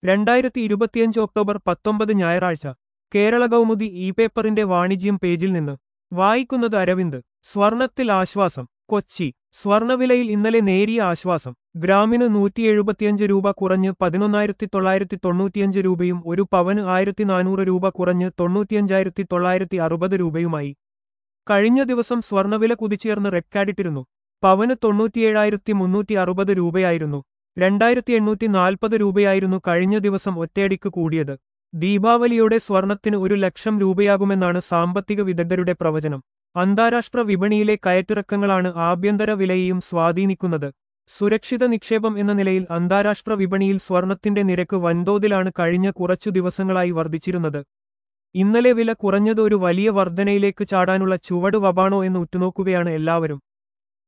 രണ്ടായിരത്തി ഇരുപത്തിയഞ്ച് ഒക്ടോബർ പത്തൊമ്പത് ഞായറാഴ്ച കേരള കൗമുദി ഇ പേപ്പറിന്റെ വാണിജ്യം പേജിൽ നിന്ന് വായിക്കുന്നത് അരവിന്ദ് സ്വർണത്തിൽ ആശ്വാസം കൊച്ചി സ്വർണവിലയിൽ ഇന്നലെ നേരിയ ആശ്വാസം ഗ്രാമിന് നൂറ്റി എഴുപത്തിയഞ്ച് രൂപ കുറഞ്ഞ് പതിനൊന്നായിരത്തി തൊള്ളായിരത്തി തൊണ്ണൂറ്റിയഞ്ച് രൂപയും ഒരു പവന് ആയിരത്തി നാനൂറ് രൂപ കുറഞ്ഞ് തൊണ്ണൂറ്റിയഞ്ചായിരത്തി തൊള്ളായിരത്തി അറുപത് രൂപയുമായി കഴിഞ്ഞ ദിവസം സ്വർണവില കുതിച്ചുയർന്ന് റെക്കാർഡിട്ടിരുന്നു പവന് തൊണ്ണൂറ്റിയേഴായിരത്തി മുന്നൂറ്റി അറുപത് രൂപയായിരുന്നു രണ്ടായിരത്തി എണ്ണൂറ്റി നാൽപ്പത് രൂപയായിരുന്നു കഴിഞ്ഞ ദിവസം ഒറ്റയടിക്ക് കൂടിയത് ദീപാവലിയോടെ സ്വർണത്തിന് ഒരു ലക്ഷം രൂപയാകുമെന്നാണ് സാമ്പത്തിക വിദഗ്ധരുടെ പ്രവചനം അന്താരാഷ്ട്ര വിപണിയിലെ കയറ്റിറക്കങ്ങളാണ് ആഭ്യന്തര വിലയെയും സ്വാധീനിക്കുന്നത് സുരക്ഷിത നിക്ഷേപം എന്ന നിലയിൽ അന്താരാഷ്ട്ര വിപണിയിൽ സ്വർണത്തിന്റെ നിരക്ക് വൻതോതിലാണ് കഴിഞ്ഞ കുറച്ചു ദിവസങ്ങളായി വർദ്ധിച്ചിരുന്നത് ഇന്നലെ വില കുറഞ്ഞത് ഒരു വലിയ വർധനയിലേക്ക് ചാടാനുള്ള ചുവടുവപാണോ എന്ന് ഉറ്റുനോക്കുകയാണ് എല്ലാവരും